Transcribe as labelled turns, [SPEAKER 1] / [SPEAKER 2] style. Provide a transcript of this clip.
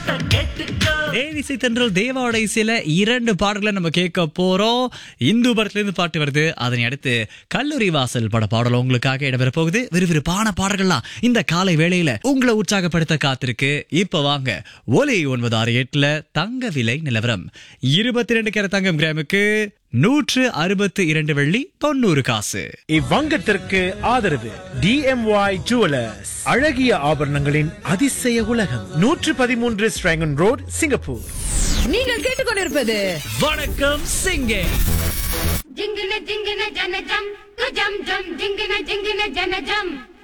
[SPEAKER 1] தேனிசை தென்றல் தேவாவோட இசையில இரண்டு பாடல்களை நம்ம கேட்க போறோம் இந்து படத்துல இருந்து பாட்டு வருது அதனை அடுத்து கல்லூரி வாசல் பட பாடல் உங்களுக்காக இடம்பெற போகுது விறுவிறுப்பான பாடல்கள்லாம் இந்த காலை வேளையில உங்களை உற்சாகப்படுத்த காத்திருக்கு இப்ப வாங்க ஒலி ஒன்பது ஆறு எட்டுல தங்க விலை நிலவரம் இருபத்தி ரெண்டு கேர தங்கம் கிராமுக்கு நூற்று அறுபத்து இரண்டு வெள்ளி தொண்ணூறு காசு
[SPEAKER 2] இவ்வங்கத்திற்கு ஆதரவு டிஎம்ஒய் ஜுவலர்ஸ் அழகிய ஆபரணங்களின் அதிசய உலகம் நூற்று பதிமூன்று ஸ்ட்ராங்கன் ரோட் சிங்கப்பூர்
[SPEAKER 3] நீங்கள் கேட்டுக்கொண்டிருப்பது
[SPEAKER 1] வணக்கம் சிங்கே
[SPEAKER 4] జింగిన జింగిన జన జం జం జం జింగిన జింగిన జన జం